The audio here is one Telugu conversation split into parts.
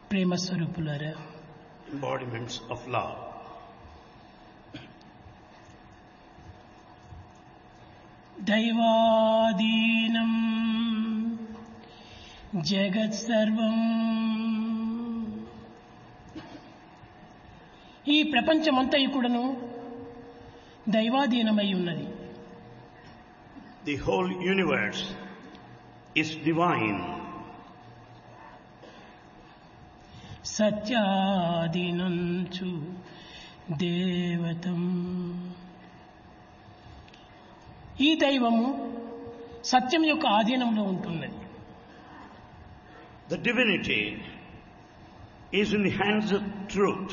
ప్రేమ స్వరూపులారా embodiments of love. దైవాదీనం జగత్ సర్వం ఈ ప్రపంచమంతయు కూడాను దైవాధీనమై ఉన్నది The whole universe is divine. సత్యాధీనంచు దేవతం ఈ దైవము సత్యం యొక్క ఆధీనంలో ఉంటున్నది The divinity is in the hands of truth.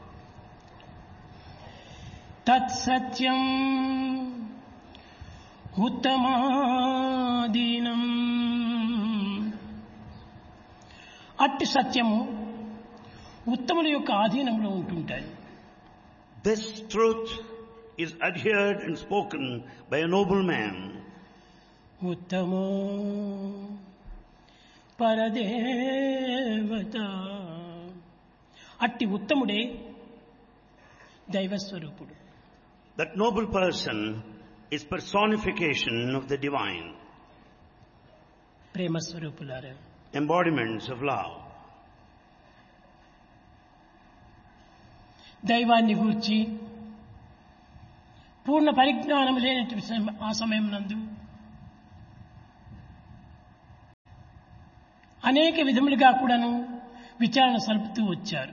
తత్సత్యం ఉత్తమాధీనం అట్టి సత్యము ఉత్తముల యొక్క ఆధీనంలో ఉంటుంటాయి This truth is adhered and spoken by a noble man. ఉత్తమో పరదేవత అట్టి ఉత్తముడే దైవస్వరూపుడు That noble person is personification of the divine, ప్రేమస్వరూపులారా embodiments of love. దైవాన్ని గూర్చి పూర్ణ పరిజ్ఞానం లేనటువంటి సమ- ఆ సమయం నందు అనేక విధములుగా కూడాను విచారణ సలుపుతూ వచ్చారు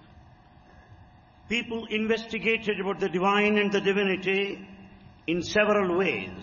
People investigated about the divine and the divinity in several ways.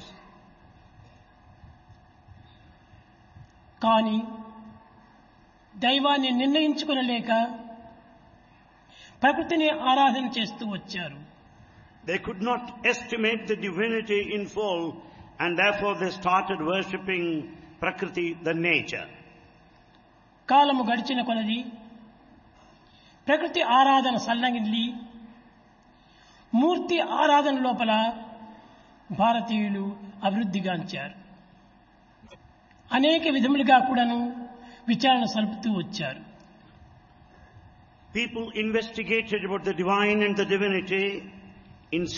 కానీ దైవాన్ని నిర్ణయించుకునలేక ప్రకృతిని ఆరాధన చేస్తూ వచ్చారు They could not estimate the divinity in full and therefore they started worshipping Prakriti, the nature. కాలము గడిచిన కొలది ప్రకృతి ఆరాధన సల్లంగిల్లి మూర్తి ఆరాధన లోపల భారతీయులు అభివృద్ధిగాంచారు అనేక విధములుగా కూడాను విచారణ సలుపుతూ వచ్చారు People investigated about the divine and the divinity in